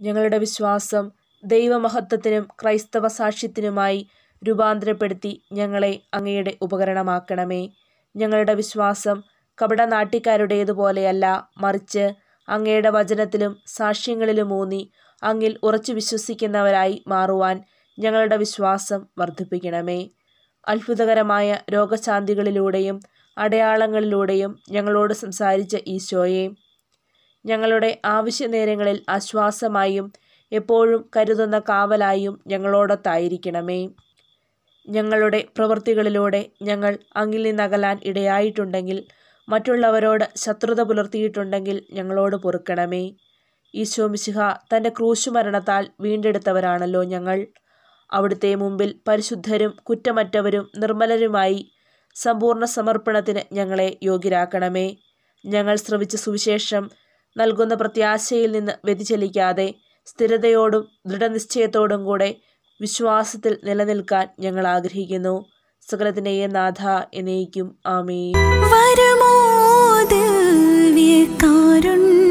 ഞങ്ങളുടെ വിശ്വാസം ദൈവമഹത്വത്തിനും ക്രൈസ്തവ സാക്ഷ്യത്തിനുമായി രൂപാന്തരപ്പെടുത്തി ഞങ്ങളെ അങ്ങയുടെ ഉപകരണമാക്കണമേ ഞങ്ങളുടെ വിശ്വാസം കപടനാട്ടിക്കാരുടേതുപോലെയല്ല മറിച്ച് അങ്ങയുടെ വചനത്തിലും സാക്ഷ്യങ്ങളിലുമൂന്നി അങ്ങിൽ ഉറച്ചു വിശ്വസിക്കുന്നവരായി മാറുവാൻ ഞങ്ങളുടെ വിശ്വാസം വർദ്ധിപ്പിക്കണമേ അത്ഭുതകരമായ രോഗശാന്തികളിലൂടെയും അടയാളങ്ങളിലൂടെയും ഞങ്ങളോട് സംസാരിച്ച ഈശോയെ ഞങ്ങളുടെ ആവശ്യ നേരങ്ങളിൽ ആശ്വാസമായും എപ്പോഴും കരുതുന്ന കാവലായും ഞങ്ങളോടൊത്തായിരിക്കണമേ ഞങ്ങളുടെ പ്രവൃത്തികളിലൂടെ ഞങ്ങൾ അങ്ങിൽ നിന്നകലാൻ ഇടയായിട്ടുണ്ടെങ്കിൽ മറ്റുള്ളവരോട് ശത്രുത പുലർത്തിയിട്ടുണ്ടെങ്കിൽ ഞങ്ങളോട് പൊറുക്കണമേ ഈശോ മിശിഹ തൻ്റെ ക്രൂശുമരണത്താൽ വീണ്ടെടുത്തവരാണല്ലോ ഞങ്ങൾ അവിടുത്തെ മുമ്പിൽ പരിശുദ്ധരും കുറ്റമറ്റവരും നിർമ്മലരുമായി സമ്പൂർണ്ണ സമർപ്പണത്തിന് ഞങ്ങളെ യോഗ്യരാക്കണമേ ഞങ്ങൾ ശ്രവിച്ച സുവിശേഷം നൽകുന്ന പ്രത്യാശയിൽ നിന്ന് വ്യതിചലിക്കാതെ സ്ഥിരതയോടും ദൃഢനിശ്ചയത്തോടും കൂടെ വിശ്വാസത്തിൽ നിലനിൽക്കാൻ ഞങ്ങൾ ആഗ്രഹിക്കുന്നു സകലത്തിനെയും നാഥ എന്നേക്കും ആമേ വരുമോ ദിവ്യകാരുണ്യമേ